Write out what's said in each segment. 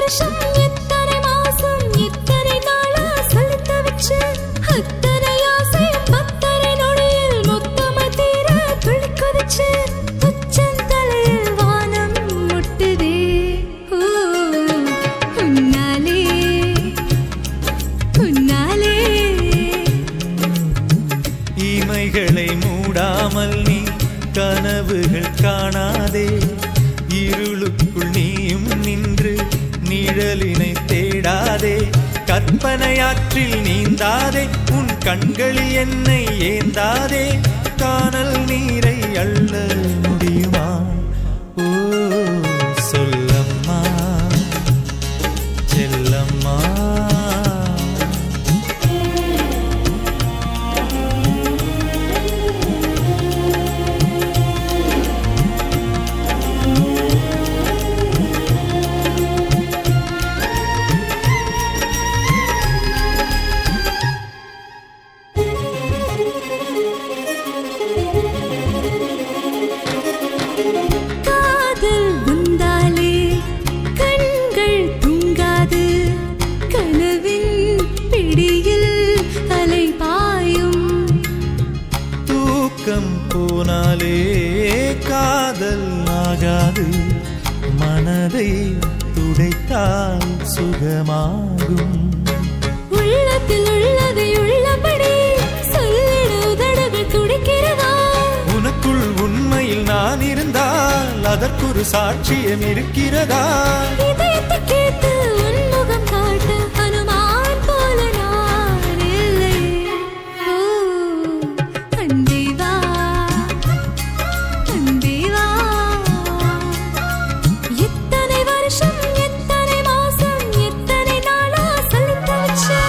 வருஷம் எத்தனை மாசம் எத்தனை நாளா செலுத்த வச்சு அத்தனை ஆசையும் பத்தரை நொடியில் மொத்தமா தீர துள்ளி குதிச்சு உச்சந்தலையில் வானம் முட்டுதே ஓ உன்னாலே உன்னாலே இமைகளை மூடாமல் நீ கனவுகள் காணாதே இருளுக்குள் நீயும் நின்று நிழலினை தேடாதே கற்பனையாற்றில் நீந்தாதே உன் கண்களில் என்னை ஏந்தாதே காணல் நீரை அள்ள முடியுமா ஓ சொல்லம்மா செல்லம்மா காதல் வந்தாலே கண்கள் தூங்காது கனவின் பிடியில் அலை பாயும் தூக்கம் போனாலே காதல் ஆகாது மனதை துடைத்தால் சுகமாகும் உள்ளத்தில் உள்ளதை உள்ளபடி சொல்லிட உதடுகள் துடிக்கிறதா உனக்குள் உண்மையில் நான் இருந்தால் அதற்கொரு சாட்சியம் இருக்கிறதா இதயத்தை கேட்டு உன்முகம் காட்ட ஹனுமான் போல நான் இல்லை ஓ அன்பே வா அன்பே வா எத்தனை வருஷம் எத்தனை மாசம் எத்தனை நாளா சலித்து வச்ச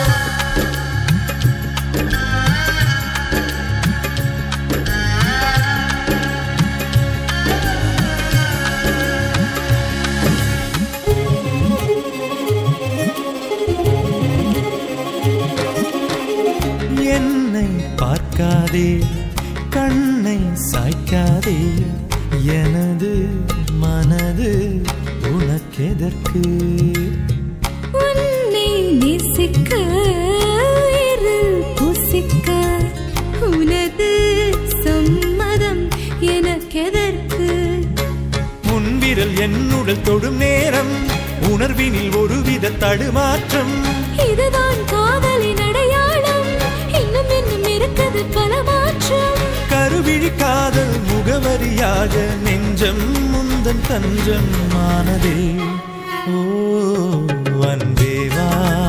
என்னை பார்க்காதே கண்ணை சாய்க்காதே எனது மனது உனக்கெதற்கு உன்னை நேசிக்க உயிரில் பூசிக்க உனது சம்மதம் எனக்கெதற்கு முன்விரல் என்னுடல் தொடும் நேரம் உணர்வினில் ஒருவித தடுமாற்றம் இதுதான் காதலின் அடையாளம் இன்னும் இன்னும் இருக்குது பல மாற்றம் கருவிழி காதல் முகவரியாக நெஞ்சம் முந்தன் தஞ்சம் ஆனதே ஓ அன்பேவா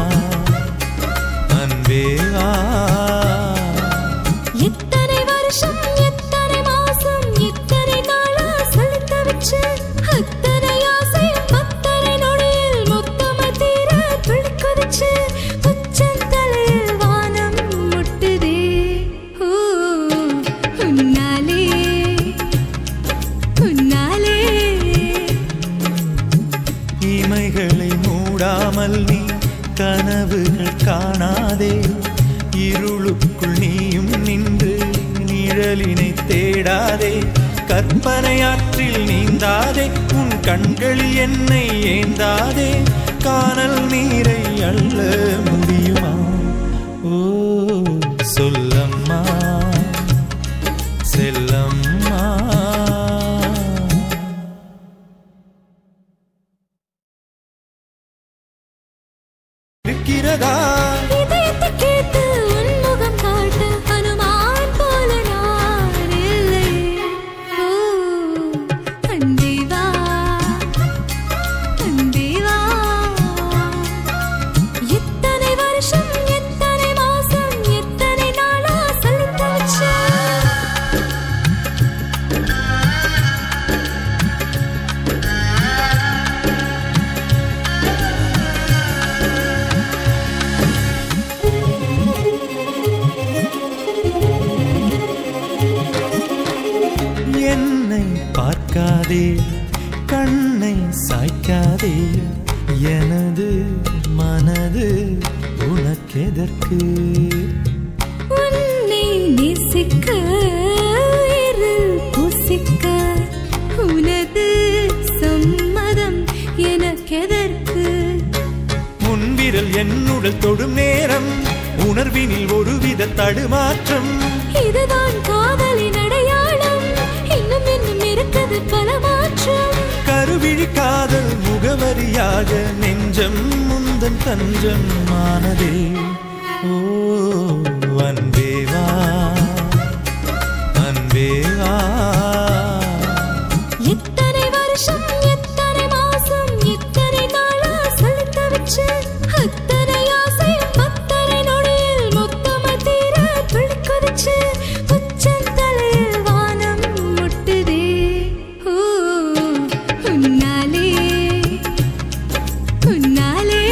அன்பேவா எத்தனை வருஷம் எத்தனை மாசம் எத்தனை நாளா சலித்து வச்சு அத்தனை ஆசையும் பத்தரை நொடியில் மொத்தமா தீர துள்ளி குதிச்சு உச்சந்தலையில் வானம் முட்டுதே ஓ உன்னாலே உன்னாலே இமைகளை மூடாமல் நீ கனவுகள் காணாதே இருளுக்குள் நீயும் நின்று நிழலினை தேடாதே கற்பனையாற்றில் நீந்தாதே உன் கண்களில் என்னை ஏந்தாதே காணல் நீரை அள்ள முடியுமா ஓ சொல்லம்மா செல்லம்மா இருக்கிறதா இதயத்தை கேட்டு உன்முகம் காட்ட ஹனுமான் போல நான் இல்லை ஓ அன்பே வா அன்பே வா எத்தனை வருஷம் எத்தனை மாசம் எத்தனை நாளா சலித்து வச்ச என்னை பார்க்காதே கண்ணை சாய்க்காதே எனது மனது உனக்கெதற்கு உன்னை நேசிக்க உயிரில் பூசிக்க உனது சம்மதம் எனக்கெதற்கு விரல் என்னுடல் தொடும் நேரம் உணர்வினில் ஒருவித தடுமாற்றம் இதுதான் காதலின் அடையாளம் இன்னும் இன்னும் இருக்குது பல மாற்றம் கருவிழி காதல் முகவரியாக நெஞ்சம் முந்தன் தஞ்சம் ஆனதே ஓ அன்பேவா அன்பேவா எத்தனை வருஷம் எத்தனை மாசம் எத்தனை நாளா செலுத்த வச்சு அத்தனை ஆசையும் பத்தரை நொடியில் மொத்தமா தீர துள்ளி குதிச்சு உச்சந்தலையில் வானம் முட்டுதே ஓ உன்னாலே உன்னாலே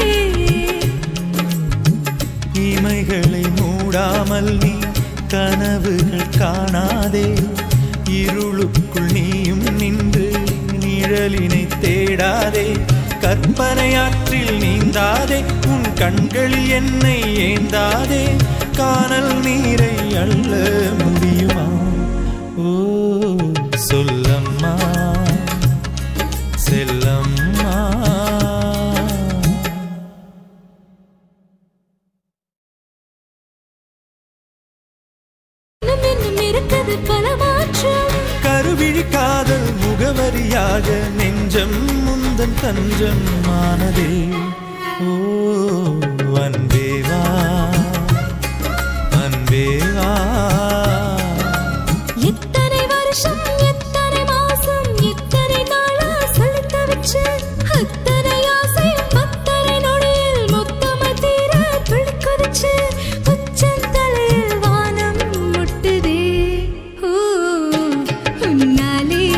இமைகளை மூடாமல் நீ கனவுகள் காணாதே இருளுக்குள் நீயும் நின்று நிழலினை தேடாதே கற்பனையாற்றில் நீந்தாதே உன் கண்களில் என்னை ஏந்தாதே காணல் நீரை அள்ள முடியுமா ஓ சொல்லம்மா செல்லம்மா இன்னும் இன்னும் இருக்குது பல மாற்றம் கருவிழி காதல் முகவரியாக நெஞ்சம் முந்தன் தஞ்சம் ஆனதே ஓ அன்பேவா அன்பேவா எத்தனை வருஷம் எத்தனை மாசம் எத்தனை நாளா செலுத்த வச்சு அத்தனை ஆசையும் பத்தரை நொடியில் மொத்தமா தீர துள்ளி குதிச்சு உச்சந்தலையில் வானம் முட்டுதே ஓ உன்னாலே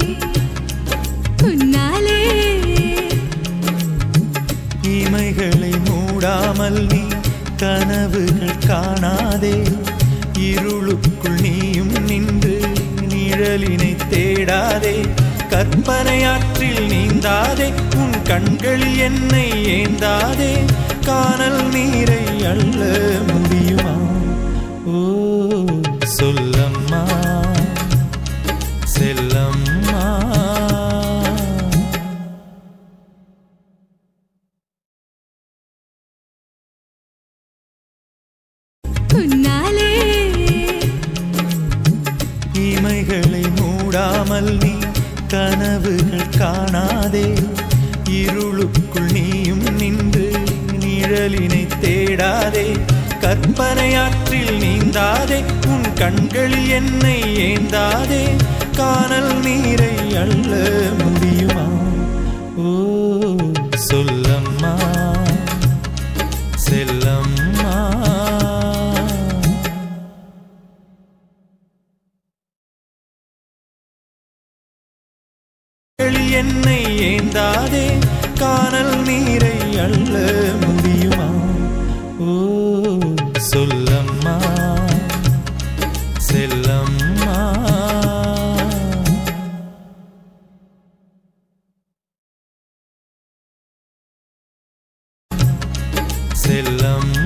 உன்னாலே இமைகளை மூடாமல் நீ கனவுகள் காணாதே இருளுக்குள் நீயும் நின்று நிழலினை தேடாதே கற்பனையாற்றில் நீந்தாதே உன் கண்களில் என்னை ஏந்தாதே காணல் நீரை அள்ள முடியுமா ஓ சொல்லம்மா செல்லம்மா உன்னாலே இமைகளை மூடாமல் நீ கனவுகள் காணாதே இருளுக்குள் நீயும் நின்று நிழலினை தேடாதே கற்பனையாற்றில் நீந்தாதே உன் கண்களில் என்னை ஏந்தாதே காணல் நீரை அள்ள முடியுமா ஓ சொல்லம்மா செல்லம்மா கண்களில் என்னை ஏந்தாதே காணல் நீரை அள்ள முடியுமா ஓ சொல்லம்மா செல்லம்மா செல்லம்